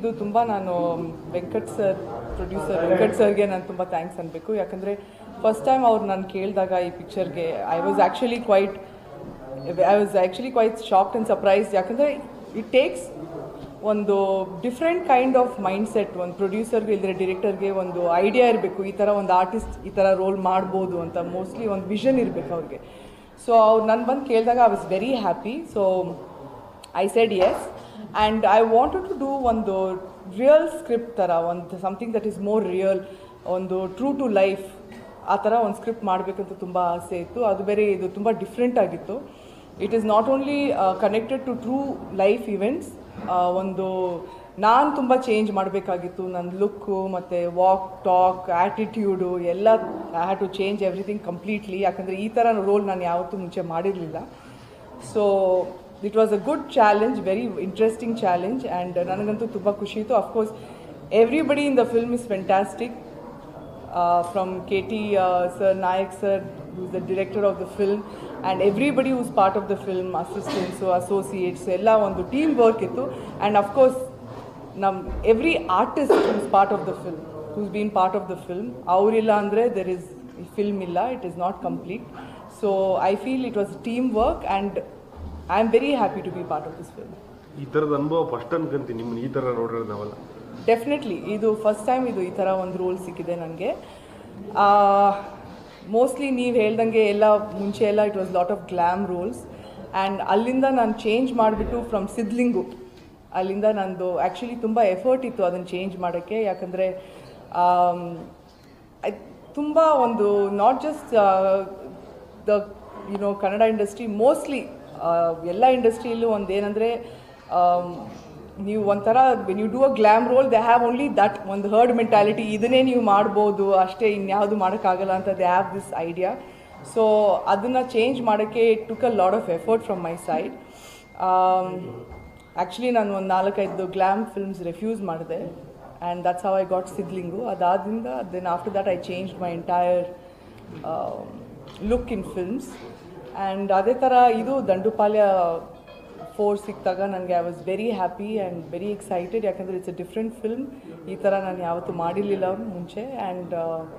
ಇದು ತುಂಬ ನಾನು ವೆಂಕಟ್ ಸರ್ ಪ್ರೊಡ್ಯೂಸರ್ ವೆಂಕಟ್ ಸರ್ಗೆ ನಾನು ತುಂಬ ಥ್ಯಾಂಕ್ಸ್ ಅನ್ಬೇಕು ಯಾಕಂದರೆ ಫಸ್ಟ್ ಟೈಮ್ ಅವ್ರು ನಾನು ಕೇಳಿದಾಗ ಈ ಪಿಕ್ಚರ್ಗೆ I was actually quite I was actually quite shocked and surprise ಯಾಕಂದರೆ ಇಟ್ ಟೇಕ್ಸ್ ಒಂದು different kind of mindset ಒಂದು ಪ್ರೊಡ್ಯೂಸರ್ಗೆ ಇಲ್ಲದ್ರೆ ಡಿರೆಕ್ಟರ್ಗೆ ಒಂದು ಐಡಿಯಾ ಇರಬೇಕು ಈ ಥರ ಒಂದು ಆರ್ಟಿಸ್ಟ್ ಈ ಥರ ರೋಲ್ ಮಾಡ್ಬೋದು ಅಂತ ಮೋಸ್ಟ್ಲಿ ಒಂದು ವಿಷನ್ ಇರಬೇಕು ಅವ್ರಿಗೆ ಸೊ ಅವ್ರು ನಾನು ಬಂದು ಕೇಳಿದಾಗ I was very happy so I said yes and I wanted to do ಒಂದು ರಿಯಲ್ ಸ್ಕ್ರಿಪ್ಟ್ ಥರ ಒಂದು something that is more real ಒಂದು ಟ್ರೂ ಟು ಲೈಫ್ ಆ ಥರ ಒಂದು ಸ್ಕ್ರಿಪ್ಟ್ ಮಾಡಬೇಕಂತ ತುಂಬ ಆಸೆ ಇತ್ತು ಅದು ಬೇರೆ ಇದು ತುಂಬ ಡಿಫ್ರೆಂಟ್ ಆಗಿತ್ತು it is not only connected to true life events ಒಂದು ನಾನು ತುಂಬ ಚೇಂಜ್ ಮಾಡಬೇಕಾಗಿತ್ತು ನನ್ನ ಲುಕ್ಕು ಮತ್ತು ವಾಕ್ ಟಾಕ್ ಆ್ಯಟಿಟ್ಯೂಡು ಎಲ್ಲ I have to change everything completely ಯಾಕಂದರೆ ಈ ಥರ ರೋಲ್ ನಾನು ಯಾವತ್ತೂ ಮುಂಚೆ ಮಾಡಿರಲಿಲ್ಲ so it was a good challenge very interesting challenge and ನನಗಂತೂ ತುಂಬ ಖುಷಿ ಇತ್ತು of course everybody in the film is fantastic from K T sir Nayak sir who's the director of the film and everybody who's part of the film assistants associates ಎಲ್ಲ ಒಂದು team work ಇತ್ತು and of course ನಮ್ಮ every artist who's part of the film who's been part of the film ಅವರಿಲ್ಲ ಅಂದರೆ there is film ಇಲ್ಲ it is not complete so I feel it was team work and I am very happy to be part of this film ಈ ಥರದ ಅನುಭವ first ಅನ್ಕೊಂತೀನಿ ನಿಮ್ಮನ್ನ ಈ ಥರ ನೋಡಿರೋದು ನಾವಲ್ಲ ಡೆಫಿನೆಟ್ಲಿ ಇದು ಫಸ್ಟ್ ಟೈಮ್ ಇದು ಈ ಥರ ಒಂದು ರೋಲ್ ಸಿಕ್ಕಿದೆ ನನಗೆ ಮೋಸ್ಟ್ಲಿ ನೀವು ಹೇಳ್ದಂಗೆ ಎಲ್ಲ ಮುಂಚೆ ಎಲ್ಲ it was lot of glam roles and ಅಲ್ಲಿಂದ ನಾನು ಚೇಂಜ್ ಮಾಡಿಬಿಟ್ಟು ಫ್ರಮ್ ಸಿದ್ಲಿಂಗು ಅಲ್ಲಿಂದ ನಂದು ಆ್ಯಕ್ಚುಲಿ ತುಂಬ ಎಫರ್ಟ್ ಇತ್ತು ಅದನ್ನು ಚೇಂಜ್ ಮಾಡೋಕ್ಕೆ ಯಾಕಂದರೆ ತುಂಬ ಒಂದು not just the you know Kannada industry mostly ಎಲ್ಲ ಇಂಡಸ್ಟ್ರಿಯಲ್ಲೂ ಒಂದು ಏನಂದರೆ ನೀವು ಒಂಥರ when you do a glam role they have only that ಒಂದು ಹರ್ಡ್ ಮೆಂಟಾಲಿಟಿ ಇದನ್ನೇ ನೀವು ಮಾಡ್ಬೋದು ಅಷ್ಟೇ ಇನ್ಯಾವುದು ಮಾಡೋಕ್ಕಾಗಲ್ಲ ಅಂತ they have this idea so ಅದನ್ನು ಚೇಂಜ್ ಮಾಡೋಕ್ಕೆ took a lot of effort from my side actually ನಾನು ಒಂದು ನಾಲ್ಕೈದು ಗ್ಲ್ಯಾಮ್ ಫಿಲ್ಮ್ಸ್ ರೆಫ್ಯೂಸ್ ಮಾಡಿದೆ and that's how I got Sidlingu ಅದಾದಿಂದ then after that I change my entire look in films and ಅದೇ ಥರ ಇದು ದಂಡುಪಾಲ್ಯ ಫೋರ್ ಸಿಕ್ಕಿದಾಗ ನನಗೆ I was very happy and very excited ಯಾಕಂದರೆ ಇಟ್ಸ್ ಅ ಡಿಫ್ರೆಂಟ್ ಫಿಲ್ಮ್ ಈ ಥರ ನಾನು ಯಾವತ್ತೂ ಮಾಡಿರಲಿಲ್ಲ ಮುಂಚೆ and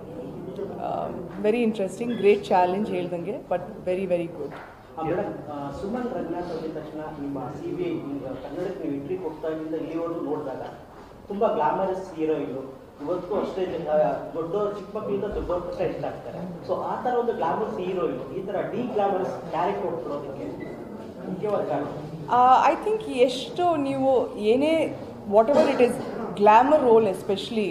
very interesting great challenge ಹೇಳ್ದಂಗೆ but very very good madam Suman Ranganath ಅಂದಿದ ತಕ್ಷಣ ನಿಮ್ಮ ಸಿ ಬಿ ಐ ಕನ್ನಡಕ್ಕೆ ನೀವು ಎಂಟ್ರಿ ಕೊಡ್ತಾಗಿಂದ ಇಲ್ಲಿವರೆಗೂ ನೋಡಿದಾಗ ತುಂಬ ಗ್ಲಾಮರಸ್ ಹೀರೋಯಿನು ಇವತ್ತು ಅಷ್ಟೇ ಜನ ದೊಡ್ಡ ಚಿಕ್ಕ ಮಕ್ಕಳಿಂದ ದೊಡ್ಡವ್ರ ತನಕ ಇಷ್ಟ ಆಗ್ತಾರೆ ಸೊ ಆ ಥರ ಒಂದು ಗ್ಲಾಮರಸ್ ಹೀರೋಯಿನ್ ಈ ಥರ ಡಿ ಗ್ಲಾಮರಸ್ ಕ್ಯಾರೆಕ್ಟರ್ ಕೊಡ್ತಿರೋದಕ್ಕೆ ಮುಖ್ಯವಾದ ಕಾರಣ ಐ ಥಿಂಕ್ ಎಷ್ಟು ನೀವು ಏನೇ whatever it is glamour role especially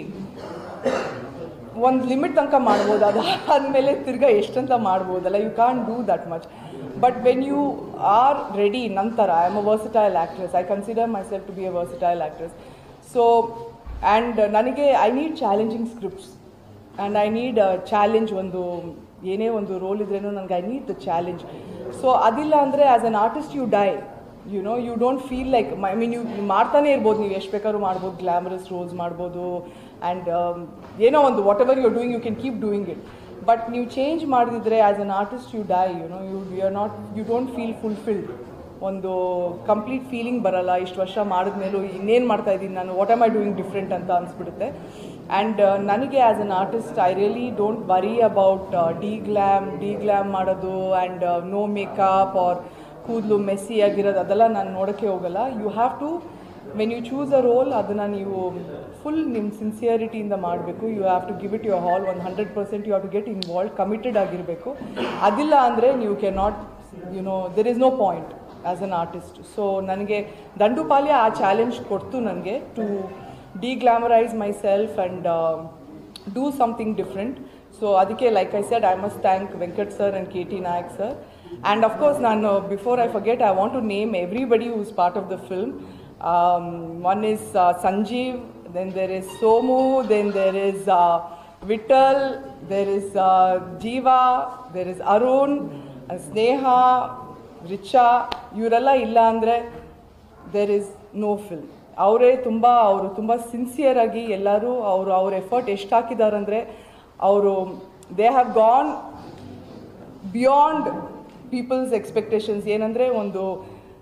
ಒಂದು ಲಿಮಿಟ್ ತನಕ ಮಾಡ್ಬೋದು ಅದು ಆದಮೇಲೆ ತಿರ್ಗಾ ಎಷ್ಟಂತ ಮಾಡ್ಬೋದಲ್ಲ you can do that much but when you are ready ನಂತರ I am a versatile actress I consider myself to be a versatile actress so and ನನಗೆ I need challenging scripts and I need challenge ಒಂದು ಏನೇ ಒಂದು role ಇದ್ರೇನು ನನಗೆ I need the challenge so ಅದಿಲ್ಲ ಅಂದರೆ as an artist you die you know you don't feel like I mean you ಮಾಡ್ತಾನೆ ಇರ್ಬೋದು ನೀವು ಎಷ್ಟು ಬೇಕಾದ್ರೂ ಮಾಡ್ಬೋದು ಗ್ಲಾಮರಸ್ ರೋಲ್ಸ್ ಮಾಡ್ಬೋದು ಆ್ಯಂಡ್ ಏನೋ ಒಂದು whatever you doing you can keep doing it but ನೀವು ಚೇಂಜ್ ಮಾಡಿದ್ರೆ as an artist you die you know you you are not you don't feel fulfilled ಒಂದು ಕಂಪ್ಲೀಟ್ ಫೀಲಿಂಗ್ ಬರಲ್ಲ ಇಷ್ಟು ವರ್ಷ ಮಾಡಿದ್ಮೇಲೂ ಇನ್ನೇನು ಮಾಡ್ತಾ ಇದ್ದೀನಿ ನಾನು what am I doing different ಅಂತ ಅನಿಸ್ಬಿಡುತ್ತೆ ಆ್ಯಂಡ್ ನನಗೆ as an artist I really don't worry about deglam deglam ಮಾಡೋದು ಆ್ಯಂಡ್ ನೋ ಮೇಕಪ್ ಆರ್ ಕೂದಲು ಮೆಸ್ಸಿ ಆಗಿರೋದು ಅದೆಲ್ಲ ನಾನು ನೋಡೋಕ್ಕೆ ಹೋಗಲ್ಲ you have to when you choose a role ಅದನ್ನು ನೀವು ಫುಲ್ ನಿಮ್ಮ ಸಿನ್ಸಿಯರಿಟಿಯಿಂದ ಮಾಡಬೇಕು you have to give it your whole ಒಂದು hundred percent you have to get involve committed ಆಗಿರಬೇಕು ಅದಿಲ್ಲ ಅಂದರೆ ನೀವು can not you know there is no point as an artist so ನನಗೆ ದಂಡುಪಾಲ್ಯ ಆ ಚಾಲೆಂಜ್ ಕೊಡ್ತು ನನಗೆ to deglamorize my self and do something different so ಅದಕ್ಕೆ like I shed I must thank Venkat sir and K T Nayak sir and of course ನಾನು before I forget I want to name everybody who's part of the film one is Sanjeev then there is Somu then there is Vithal there is Jeeva there is Arun Sneha Richa ಇವರೆಲ್ಲ ಇಲ್ಲ ಅಂದರೆ there is no film ಅವರೇ ತುಂಬ ಅವರು ತುಂಬ ಸಿನ್ಸಿಯರಾಗಿ ಎಲ್ಲರೂ ಅವರು ಅವ್ರ ಎಫರ್ಟ್ ಎಷ್ಟು ಹಾಕಿದಾರಂದರೆ ಅವರು they have gone beyond people's expectations ಏನಂದರೆ ಒಂದು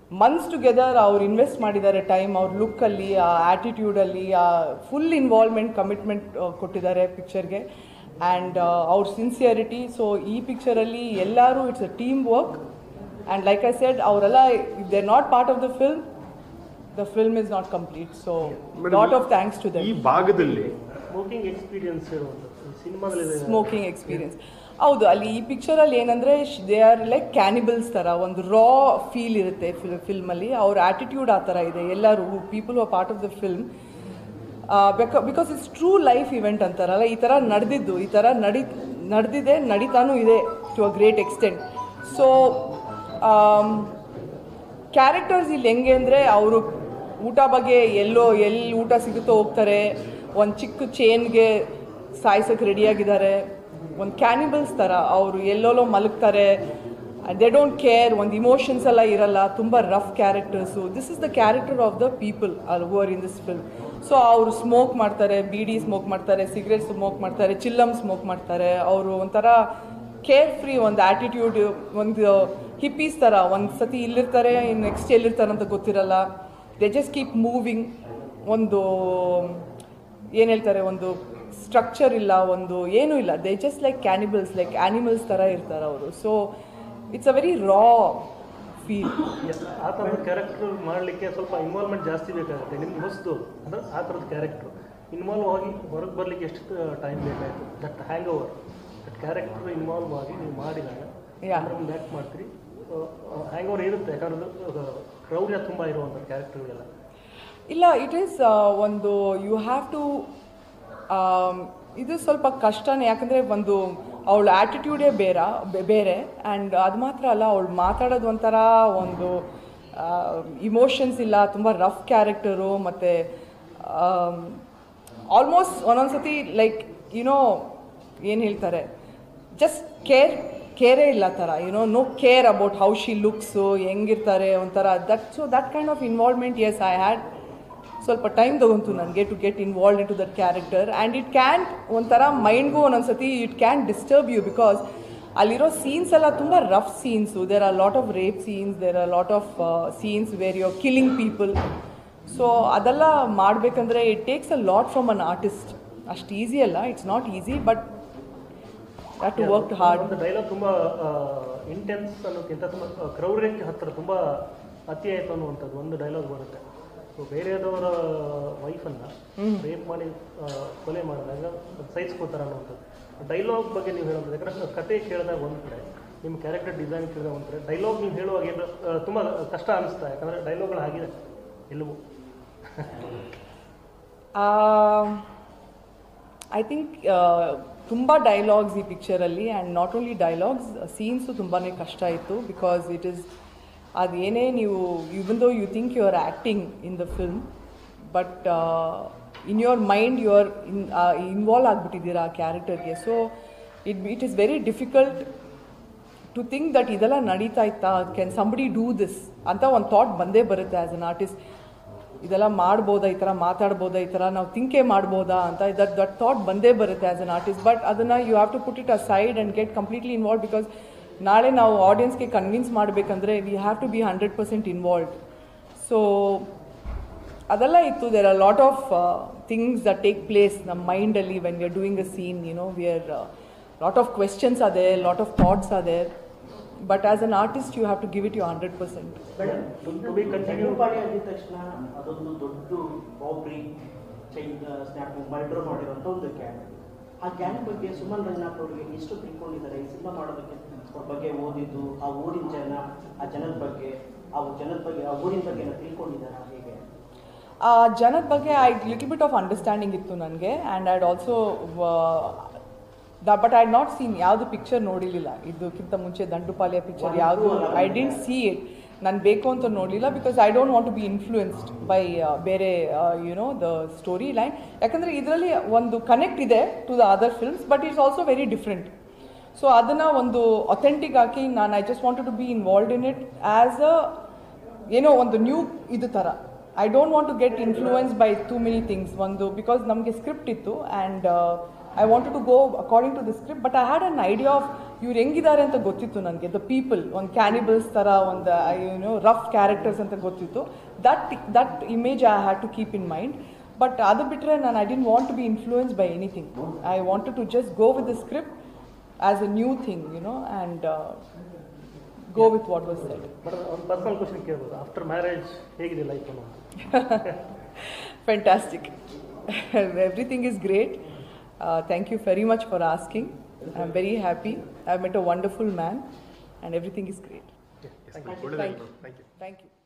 ಮಂತ್ಸ್ ಟುಗೆದರ್ ಅವ್ರು ಇನ್ವೆಸ್ಟ್ ಮಾಡಿದ್ದಾರೆ ಟೈಮ್ ಅವ್ರ ಲುಕ್ಕಲ್ಲಿ ಆ ಆ್ಯಟಿಟ್ಯೂಡಲ್ಲಿ ಆ ಫುಲ್ ಇನ್ವಾಲ್ವ್ಮೆಂಟ್ ಕಮಿಟ್ಮೆಂಟ್ ಕೊಟ್ಟಿದ್ದಾರೆ ಪಿಕ್ಚರ್ಗೆ ಆ್ಯಂಡ್ ಅವ್ರ ಸಿನ್ಸಿಯರಿಟಿ ಸೊ ಈ ಪಿಕ್ಚರಲ್ಲಿ ಎಲ್ಲರೂ it's a team work and like I said ಅವರೆಲ್ಲ if they not part of the film the film is not complete so lot of thanks to ಈ them ಭಾಗದಲ್ಲಿ smoking experience ಇರುವಂಥದ್ದು ಸಿನಿಮಾದಲ್ಲಿ smoking experience ಹೌದು ಅಲ್ಲಿ ಈ ಪಿಕ್ಚರಲ್ಲಿ ಏನಂದರೆ ದೇ ಆರ್ ಲೈಕ್ ಕ್ಯಾನಿಬಲ್ಸ್ ಥರ ಒಂದು ರಾ ಫೀಲ್ ಇರುತ್ತೆ ಫಿಲ್ ಫಿಲ್ಮಲ್ಲಿ ಅವ್ರ ಆ್ಯಟಿಟ್ಯೂಡ್ ಆ ಥರ ಇದೆ ಎಲ್ಲರೂ people are part of the film because it's true life event ಅಂತಾರಲ್ಲ ಈ ಥರ ನಡೆದಿದ್ದು ಈ ಥರ ನಡಿ ನಡೆದಿದೆ ನಡೀತಾನೂ ಇದೆ to a great extent so characters ಇಲ್ಲಿ ಹೆಂಗೆ ಅಂದರೆ ಅವರು ಊಟ ಬಗ್ಗೆ ಎಲ್ಲೋ ಎಲ್ಲಿ ಊಟ ಸಿಗುತ್ತೋ ಹೋಗ್ತಾರೆ ಒಂದು ಚಿಕ್ಕ ಚೇನ್ಗೆ ಸಾಯ್ಸೋಕ್ಕೆ ರೆಡಿಯಾಗಿದ್ದಾರೆ ಒಂದು ಕ್ಯಾನಿಬಲ್ಸ್ ಥರ ಅವರು ಎಲ್ಲೆಲ್ಲೋ ಮಲಗ್ತಾರೆ ದೇ ಡೋಂಟ್ ಕೇರ್ ಒಂದು ಇಮೋಷನ್ಸ್ ಎಲ್ಲ ಇರಲ್ಲ ತುಂಬ rough characters this is the character of the people are over in this film so ಅವರು ಸ್ಮೋಕ್ ಮಾಡ್ತಾರೆ ಬೀಡಿ ಸ್ಮೋಕ್ ಮಾಡ್ತಾರೆ ಸಿಗರೇಟ್ ಸ್ಮೋಕ್ ಮಾಡ್ತಾರೆ ಚಿಲ್ಲಮ್ ಸ್ಮೋಕ್ ಮಾಡ್ತಾರೆ ಅವರು ಒಂಥರ ಕೇರ್ ಫ್ರೀ ಒಂದು ಆ್ಯಟಿಟ್ಯೂಡ್ ಒಂದು ಹಿಪ್ಪೀಸ್ ಥರ ಒಂದು ಸತಿ ಇಲ್ಲಿರ್ತಾರೆ ನೆಕ್ಸ್ಟ್ ಎಲ್ಲಿರ್ತಾರೆ ಅಂತ ಗೊತ್ತಿರಲ್ಲ ದೇ ಜಸ್ಟ್ ಕೀಪ್ ಮೂವಿಂಗ್ ಒಂದು ಏನು ಹೇಳ್ತಾರೆ ಒಂದು ಸ್ಟ್ರಕ್ಚರ್ ಇಲ್ಲ ಒಂದು ಏನೂ ಇಲ್ಲ they just like cannibals like animals ಥರ ಇರ್ತಾರೆ ಅವರು so it's a very raw feel ಆ ಥರದ ಕ್ಯಾರೆಕ್ಟರ್ ಮಾಡಲಿಕ್ಕೆ ಸ್ವಲ್ಪ ಇನ್ವಾಲ್ವ್ಮೆಂಟ್ ಜಾಸ್ತಿ ಬೇಕಾಗುತ್ತೆ ನಿಮ್ಗೆ ಹೊಸದು ಅಂದರೆ ಆ ಥರದ ಕ್ಯಾರೆಕ್ಟ್ರು ಇನ್ವಾಲ್ವ್ ಆಗಿ ಹೊರಗೆ ಬರಲಿಕ್ಕೆ ಎಷ್ಟು ಟೈಮ್ ಬೇಕಾಯಿತು that hang over that character involve ಆಗಿ ನೀವು ಮಾಡಿದಾಗ Yeah. ಒಂದು ಆ್ಯಕ್ಟ್ ಮಾಡ್ತೀರಿ ಹ್ಯಾಂಗ್ ಓವರ್ ಇರುತ್ತೆ ಯಾಕಂದ್ರೆ ಅದು ಕ್ರೌರ್ಯ ತುಂಬ ಇರುವಂಥ ಕ್ಯಾರೆಕ್ಟರ್ಗಳೆಲ್ಲ ಇಲ್ಲ ಇಟ್ ಈಸ್ ಒಂದು ಯು ಹ್ಯಾವ್ ಟು ಇದು ಸ್ವಲ್ಪ ಕಷ್ಟನೇ ಯಾಕಂದರೆ ಒಂದು ಅವಳ ಆ್ಯಟಿಟ್ಯೂಡೇ ಬೇರೆ ಬೇರೆ ಆ್ಯಂಡ್ ಅದು ಮಾತ್ರ ಅಲ್ಲ ಅವಳು ಮಾತಾಡೋದು ಒಂಥರ ಒಂದು ಇಮೋಷನ್ಸ್ ಇಲ್ಲ ತುಂಬ ರಫ್ ಕ್ಯಾರೆಕ್ಟರು ಮತ್ತು ಆಲ್ಮೋಸ್ಟ್ ಒಂದೊಂದು ಸತಿ ಲೈಕ್ ಯುನೋ ಏನು ಹೇಳ್ತಾರೆ ಜಸ್ಟ್ ಕೇರ್ ಕೇರೇ ಇಲ್ಲ ಥರ you know no care about how she looks ಹೆಂಗಿರ್ತಾರೆ ಒಂಥರ that so that kind of involvement as I had ಸ್ವಲ್ಪ ಟೈಮ್ ತಗೊಂತು ನನಗೆ to get involve into that character and it can ಒಂಥರ ಮೈಂಡ್ಗೂ ಒಂದೊಂದು ಸತಿ it can disturb you because ಅಲ್ಲಿರೋ ಸೀನ್ಸ್ ಎಲ್ಲ ತುಂಬ rough scenes there are lot of rape scenes there are lot of scenes where you killing people so ಅದೆಲ್ಲ ಮಾಡಬೇಕಂದ್ರೆ it takes a lot from an artist ಅಷ್ಟು easy ಅಲ್ಲ it's not easy but have to work hard ಒಂದು dialogue ತುಂಬ intense ಅನ್ನೋಕ್ಕಿಂತ ತುಂಬ ಕ್ರೌರ್ಯಕ್ಕೆ ಹತ್ತಿರ ತುಂಬ ಅತಿ ಆಯಿತು ಅನ್ನುವಂಥದ್ದು ಒಂದು ಡೈಲಾಗ್ ಬರುತ್ತೆ ಸೊ ಬೇರೆಯದವರ ವೈಫನ್ನು ರೇಪ್ ಮಾಡಿ ಆ, ಕೊಲೆ ಮಾಡಿದಾಗ ಅದು ಸಹಿಸ್ಕೋತಾರೆ ಅನ್ನುವಂಥದ್ದು ಡೈಲಾಗ್ ಬಗ್ಗೆ ನೀವು ಹೇಳೋದು ಯಾಕಂದ್ರೆ ಕತೆ ಕೇಳಿದಾಗ ಒಂದು ಕಡೆ ನಿಮ್ಮ ಕ್ಯಾರೆಕ್ಟರ್ ಡಿಸೈನ್ ಕೇಳಿದಾಗ ಒಂದು ಕಡೆ ಡೈಲಾಗ್ ನೀವು ಹೇಳುವಾಗ ಏನು ಆ, ತುಂಬ ಕಷ್ಟ ಅನಿಸ್ತಾ ಯಾಕಂದರೆ ಡೈಲಾಗ್ಗಳು ಆಗಿದೆ ಎಲ್ಲವೂ ಐ ಥಿಂಕ್ ತುಂಬ ಡೈಲಾಗ್ಸ್ ಈ ಪಿಕ್ಚರಲ್ಲಿ and not only dialogues scenes ತುಂಬಾ ಕಷ್ಟ ಇತ್ತು ಬಿಕಾಸ್ ಇಟ್ ಈಸ್ ಅದೇನೇ ನೀವು even though you think you are acting in the film but in your mind you are in involve ಆಗಿಬಿಟ್ಟಿದ್ದೀರಾ ಆ ಕ್ಯಾರೆಕ್ಟರ್ಗೆ so it it is very difficult to think that ಇದೆಲ್ಲ ನಡೀತಾ ಇತ್ತಾ ಕ್ಯಾನ್ ಸಂಬಡಿ ಡೂ ದಿಸ್ ಅಂತ ಒಂದು thought ಬಂದೇ ಬರುತ್ತೆ ಆ್ಯಸ್ ಅನ್ ಆರ್ಟಿಸ್ಟ್ ಇದೆಲ್ಲ ಮಾಡ್ಬೋದಾ ಈ ಥರ ಮಾತಾಡ್ಬೋದಾ ಈ ಥರ ನಾವು ಥಿಂಕೇ ಮಾಡ್ಬೋದಾ ಅಂತ ದಟ್ ದಟ್ ಥಾಟ್ ಬಂದೇ ಬರುತ್ತೆ ಆ್ಯಸ್ ಅನ್ ಆರ್ಟಿಸ್ಟ್ ಬಟ್ ಅದನ್ನು you have to put it aside and get completely involve because ನಾಳೆ ನಾವು ಆಡಿಯನ್ಸ್ಗೆ ಕನ್ವಿನ್ಸ್ ಮಾಡಬೇಕಂದ್ರೆ we have to be hundred percent involved so ಅದೆಲ್ಲ ಇತ್ತು there are lot of things that take place ನಮ್ಮ ಮೈಂಡಲ್ಲಿ when we are doing a scene you know we are lot of questions ಅದೇ lot of thoughts ಅದೇ but as an artist you have to give it you hundred percent to be continue ಪಾಡಿ ಅಂದಿದ ತಕ್ಷಣ ಅದೊಂದು ದೊಡ್ಡ Rabri chain snap murder ಮಾಡಿರೋಂಥ ಒಂದು gang ಆ ಗ್ಯಾಂಗ್ ಬಗ್ಗೆ ಸುಮನ್ ರಂಗನಾಥ್ ಅವರಿಗೆ ಎಷ್ಟು ತಿಳ್ಕೊಂಡಿದ್ದಾರೆ ಈ ಸಿನಿಮಾ ಮಾಡೋದಕ್ಕೆ ಅವ್ರ ಬಗ್ಗೆ ಓದಿದ್ದು ಆ ಊರಿನ ಜನ ಆ ಜನದ ಬಗ್ಗೆ ಆ ಜನದ ಬಗ್ಗೆ ಆ ಊರಿನ ಬಗ್ಗೆ ಎಲ್ಲ ತಿಳ್ಕೊಂಡಿದ್ದಾರಾ ಹೇಗೆ ಆ ಜನದ ಬಗ್ಗೆ I little bit of understanding ಇತ್ತು ನನಗೆ and I'd also the but I not seen ಯಾವುದು ಪಿಕ್ಚರ್ ನೋಡಿರಲಿಲ್ಲ ಇದಕ್ಕಿಂತ ಮುಂಚೆ ದಂಡುಪಾಳ್ಯ ಪಿಕ್ಚರ್ ಯಾವುದು ಐ ಡಿಂಟ್ ಸಿ ಇಟ್ ನಾನು ಬೇಕು ಅಂತ ನೋಡಲಿಲ್ಲ because I don't want to be influenced by ಬೇರೆ ಯುನೋ ದ ಸ್ಟೋರಿ ಲೈನ್ ಯಾಕಂದರೆ ಇದರಲ್ಲಿ ಒಂದು ಕನೆಕ್ಟ್ ಇದೆ to the other films but it's also very different so ಅದನ್ನು ಒಂದು ಅಥೆಂಟಿಕ್ ಹಾಕಿ ನಾನು I just wanted to be involved in it as a ಏನೋ ಒಂದು ನ್ಯೂ ಇದು ಥರ I don't want to get influence by too many things ಒಂದು because ನಮಗೆ ಸ್ಕ್ರಿಪ್ಟ್ ಇತ್ತು and I wanted to go according to the script but I had an idea of ಇವ್ರು ಹೆಂಗಿದ್ದಾರೆ ಅಂತ ಗೊತ್ತಿತ್ತು ನನಗೆ ದ ಪೀಪಲ್ ಒಂದು ಕ್ಯಾನಿಬಲ್ಸ್ ಥರ ಒಂದು ಯುನೋ ರಫ್ ಕ್ಯಾರೆಕ್ಟರ್ಸ್ ಅಂತ ಗೊತ್ತಿತ್ತು that that image I had to keep in mind but ಅದು ಬಿಟ್ಟರೆ ನಾನು I didn't want to be influence by anything I wanted to just go with the script as a new thing you know and go with what was said but ಒಂದು personal question ಕೇಳ್ಬೋದು after marriage ಹೇಗಿದೆ life ಅನ್ನೋ Fantastic. Everything is great. Uh, thank you very much for asking. I'm very happy. I've met a wonderful man, and everything is great. ಒಳ್ಳೆಯದಾಗಲಿ Thank you. Thank you Thank you.